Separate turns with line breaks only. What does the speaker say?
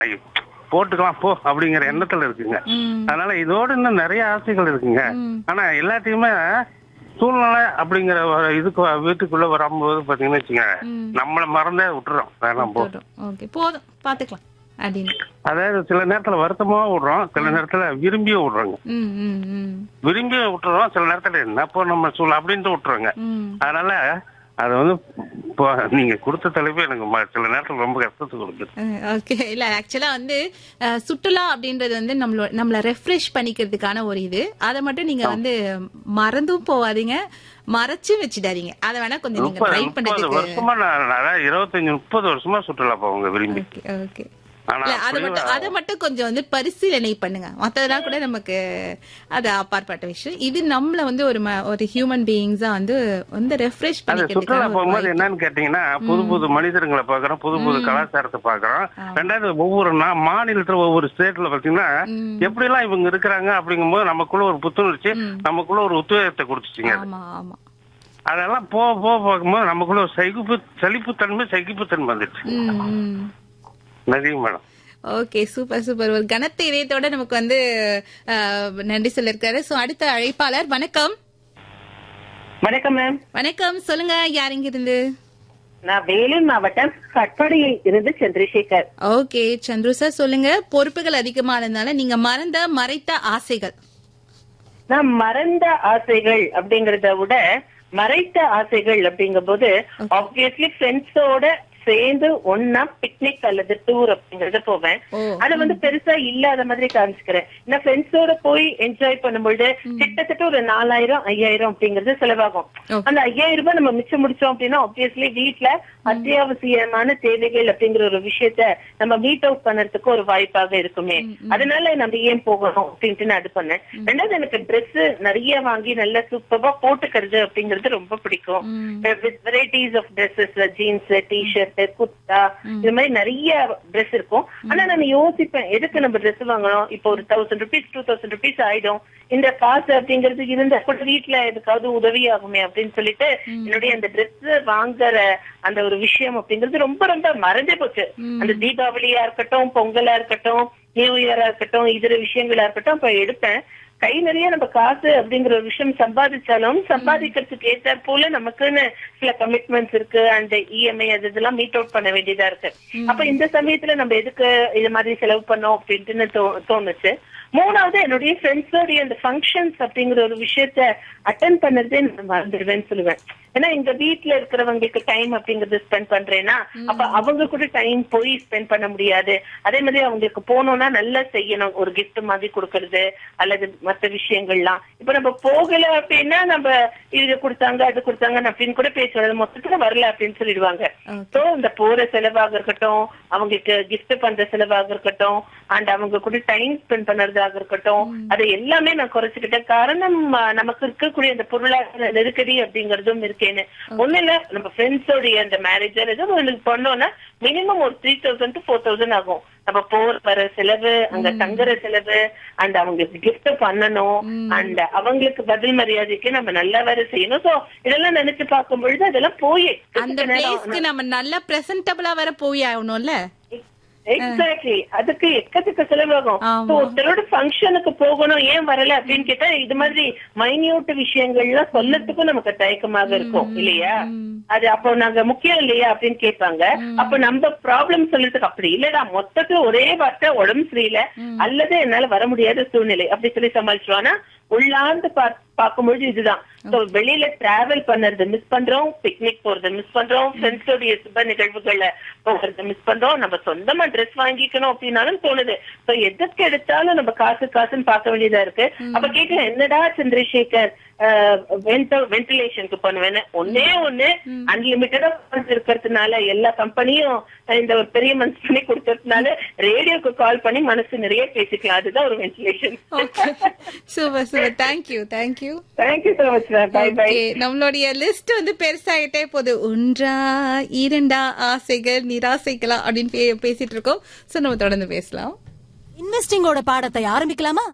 ஐயோ, போட்டுக்கலாம் போ அப்படிங்கிற எண்ணத்துல இருக்குங்க
ம்.
அதனால இதோட இன்னும் நிறைய ஆசைகள் இருக்குங்க
ம்.
ஆனா எல்லாத்தையுமே சூழ்நிலை அப்படிங்கிற ஒரு இதுக்கு வீட்டுக்குள்ள வரும்போது பாத்தீங்கன்னு வச்சுங்க
ம்.
நம்மள மறந்தே விட்டுறோம் வேணாம் போ
போதும் ஓகே போதும் பாத்துக்கலாம் அப்படின்னு
அதாவது சில நேரத்துல வருத்தமா விடுறோம் சில நேரத்துல விரும்பியும் விடுறோங்க
ம் ம் ம்
விரும்பியும் விட்டுறோம் சில நேரத்துல என்னப்போ நம்ம சூழ் அப்படின்ட்டு விட்டுறோங்க
ம்
அதனால அது வந்து இப்போ நீங்க கொடுத்த தலைப்பு எனக்கு ம- சில நேரத்துல ரொம்ப கஷ்டத்தை கொடுக்குது
ஓகே இல்ல ஆக்சுவலா வந்து அஹ், சுற்றுலா அப்படின்றது வந்து நம்மளோ நம்மள ரெஃப்ரெஷ் பண்ணிக்கிறதுக்கான ஒரு இது அதை மட்டும் நீங்க வந்து மறந்தும் போவாதீங்க மறைச்சும் வச்சிடாதீங்க அதை வேணா கொஞ்சம் நீங்க
முப்பது
ட்ரை
முப்பது
பண்றதுக்கு
வருஷமா நான் அதாவது இருபத்தஞ்சு முப்பது வருஷமா சுற்றுலா போவாங்க விரும்பி
ஓகே ஓகே
ஆனா
இல்ல அதை
அப்படி
மட்டும் அதை மட்டும் கொஞ்சம் வந்து பரிசீலனை பண்ணுங்க மத்ததெல்லாம் கூட நமக்கு அது அப்பாற்பட்ட விஷயம் இது நம்மள வந்து ஒரு ம- ஒரு ஹியூமன் பீயிங்ஸா வந்து வந்து ரெஃப்ரெஷ்
அது சுற்றுலா
பண்ணிக்கிறதுக்கான ஒரு
போகும்போது
வாய்ப்பு.
என்னன்னு கேட்டீங்கன்னா புது புது மனிதர்களை பாக்குறோம் புது புது கலாச்சாரத்தை பாக்குறோம் ரெண்டாவது ஒவ்வொரு நா- மாநிலத்துல ஒவ்வொரு ஸ்டேட்ல பாத்தீங்கன்னா
ம்.
எப்படி எல்லாம் இவங்க இருக்கிறாங்க அப்படிங்கும்போது நமக்குள்ள ஒரு புத்துணர்ச்சி நமக்குள்ள ஒரு உத்வேகத்தை கொடுத்துச்சுங்க அது.
ஆமா ஆமா
அதெல்லாம் போக போக பார்க்கும்போது நமக்குள்ள ஒரு சகிப்பு சலிப்புத்தன்மை சகிப்புத்தன்மை வந்துடுச்சு
ம் ம்
நன்றி மேடம்
ஓகே சூப்பர் சூப்பர் ஒரு கனத்த இதயத்தோட நமக்கு வந்து அஹ், நன்றி சொல்லிருக்காரு சோ அடுத்த அழைப்பாளர் வணக்கம்
வணக்கம் மேம்
வணக்கம் சொல்லுங்க யார் இங்க இருந்து
நான் வேலூர் மாவட்டம் கட்பாடியில் இருந்து சந்திரசேகர்
ஓகே சந்துரு சார் சொல்லுங்க பொறுப்புகள் அதிகமா இருந்தனால நீங்க மறந்த மறைத்த ஆசைகள்
நான் மறந்த ஆசைகள் அப்படிங்கறத விட மறைத்த ஆசைகள் அப்படிங்கும் போது ஆப்வியஸ்லி ஃப்ரெண்ட்ஸோட சேர்ந்து ஒன்னா பிக்னிக் அல்லது டூர் அப்படிங்கறத போவேன்
ஓ.
அது வந்து பெருசா இல்லாத மாதிரி காமிச்சுக்கிறேன் நான் ஃப்ரெண்ட்ஸோட போய் என்ஜாய் பண்ணும்பொழுது கிட்டத்தட்ட ஒரு நாலாயிரம் ஐயாயிரம் அப்படிங்கறது செலவாகும்
Okay.
அந்த ஐயாயிரம் ரூபாய் நம்ம மிச்சம் முடிச்சோம் அப்படின்னா ஆப்வியஸ்லி வீட்ல அத்தியாவசியமான தேவைகள் அப்படிங்கிற ஒரு விஷயத்த நம்ம மீட் அவுட் பண்ணறதுக்கு ஒரு வாய்ப்பாக இருக்குமே அதனால நம்ம ஏன் போகணும் அப்படின்ட்டு நான் அது பண்ணேன் ரெண்டாவது எனக்கு Dress நிறைய வாங்கி நல்ல சூப்பரா போட்டுக்கிறது அப்படிங்கிறது ரொம்ப பிடிக்கும் with varieties of dresses jeans T-shirt kurta இது மாதிரி நிறைய Dress இருக்கும் ஆனா நான் யோசிப்பேன் எதுக்கு நம்ம Dress வாங்கணும் இப்போ ஒரு thousand rupees two thousand rupees ஆயிடும் இந்த காசு அப்படிங்கிறது இருந்தா கூட வீட்டுல எதுக்காவது உதவி ஆகுமே அப்படின்னு சொல்லிட்டு என்னுடைய அந்த Dress வாங்குற அந்த ஒரு விஷயம் அப்படிங்கிறது ரொம்ப ரொம்ப மறைஞ்சு போச்சு அந்த தீபாவளியா இருக்கட்டும் பொங்கலா இருக்கட்டும் நியூ இயரா இருக்கட்டும் இதர விஷயங்களா இருக்கட்டும் இப்ப எடுப்பேன் கை நிறைய நம்ம காசு அப்படிங்கிற ஒரு விஷயம் சம்பாதிச்சாலும் சம்பாதிக்கிறதுக்கு ஏற்ற போல நமக்குன்னு சில கமிட்மெண்ட்ஸ் இருக்கு அண்ட் இஎம்ஐ அது இதெல்லாம் மீட் அவுட் பண்ண வேண்டியதா இருக்கு அப்ப இந்த சமயத்துல நம்ம எதுக்கு இது மாதிரி செலவு பண்ணோம் அப்படின்ட்டு தோ- தோணுச்சு மூணாவது என்னுடைய ஃப்ரெண்ட்ஸோடைய அந்த ஃபங்க்ஷன்ஸ் அப்படிங்கிற ஒரு விஷயத்த அட்டன் பண்ணதே நான் மறந்துடுவேன்னு சொல்லுவேன் ஏன்னா எங்க வீட்ல இருக்கிறவங்களுக்கு டைம் அப்படிங்கறது ஸ்பெண்ட் பண்றேன்னா அப்ப அவங்க கூட டைம் போய் ஸ்பெண்ட் பண்ண முடியாது அதே மாதிரி அவங்களுக்கு போனோம்னா நல்லா செய்யணும் ஒரு gift மாதிரி கொடுக்கறது அல்லது மத்த விஷயங்கள்லாம் இப்ப நம்ம போகல அப்படின்னா நம்ம இது கொடுத்தாங்க அது கொடுத்தாங்க அப்படின்னு கூட பேசுறது மொத்தத்துல வரல அப்படின்னு சொல்லிடுவாங்க
Okay.
சோ இந்த போற செலவாக இருக்கட்டும் அவங்களுக்கு gift பண்ற செலவாக இருக்கட்டும் அண்ட் அவங்க கூட டைம் ஸ்பெண்ட் பண்றதாக இருக்கட்டும் அதை எல்லாமே நான் குறைச்சுக்கிட்டேன் காரணம் அஹ், நமக்கு இருக்கக்கூடிய அந்த பொருளாதார நெருக்கடி அப்படிங்கறதும் இருக்கேன்னு ஒண்ணு இல்ல நம்ம ஃப்ரெண்ட்ஸோடைய அந்த மேரேஜ் ஏதோ ஒண்ணு பண்ணோம்னா மினிமம் ஒரு three thousand to four thousand ஆகும் நம்ம போர் வர செலவு அங்க தங்குற செலவு அண்ட் அவங்களுக்கு gift பண்ணணும் அண்ட் அவங்களுக்கு பதில் மரியாதைக்கு நம்ம நல்லா வேற செய்யணும் சோ இதெல்லாம் நினைச்சு பார்க்கும் பொழுது அதெல்லாம் போய்
அந்த பிளேஸ்க்கு நம்ம நல்லா பிரசன்டபிளா வர போய் ஆகணும்ல
எக்ஸாக்ட்லி அதுக்கு எக்கச்சக்க செலவாகும்
ஆமா.
So, ஒருத்தரோட ஃபங்க்ஷனுக்கு போகணும் ஏன் வரல அப்படின்னு கேட்டா இது மாதிரி மைன்யூட் விஷயங்கள்லாம் சொல்லத்துக்கும் நமக்கு தயக்கமாக இருக்கும் இல்லையா அது அப்போ நாங்க முக்கியம் இல்லையா அப்படின்னு கேட்பாங்க அப்ப நம்ம ப்ராப்ளம் சொல்றதுக்கு அப்படி இல்லடா மொத்தத்துல ஒரே வார்த்தை உடம்பு சரியில்லை அல்லது என்னால வர முடியாத சூழ்நிலை அப்படி சொல்லி சமாளிச்சுவானா உள்ளாந்து பா- பார்க்கும்பொழுது இதுதான் So, வெளியில டிராவல் பண்றது மிஸ் பண்றோம் பிக்னிக் போறது மிஸ் பண்றோம் ஃப்ரெண்ட்ஸோடைய சுப நிகழ்வுகள்ல போகிறது மிஸ் பண்றோம் நம்ம சொந்தமா ட்ரெஸ் வாங்கிக்கணும் அப்படின்னாலும் தோணுது சோ எதுக்கு எடுத்தாலும் நம்ம காசு காசுன்னு பார்க்க வேண்டியதா இருக்கு அப்ப கேட்கல என்னடா சந்திரசேகர் வென்டிலேஷனுக்கு பண்ணுவேன்னு ஒன்னே ஒண்ணு அன்லிமிட்டடா இருக்கிறதுனால எல்லா கம்பெனியும் இந்த ஒரு பெரிய மனசு பண்ணி கொடுக்கறதுனால ரேடியோக்கு கால் பண்ணி மனசு நிறைய பேசிக்கலாம் அதுதான் ஒரு ventilation
okay super super thank you thank you
thank you so much bye bye
okay நம்மளுடைய லிஸ்ட் வந்து பெருசாகிட்டே போகுது ஒன்றா இரண்டா ஆசைகள் நிராசைகளா அப்படின்னு பே- பேசிட்டு இருக்கோம் சோ நம்ம தொடர்ந்து பேசலாம்
இன்வெஸ்டிங்கோட பாடத்தை ஆரம்பிக்கலாமா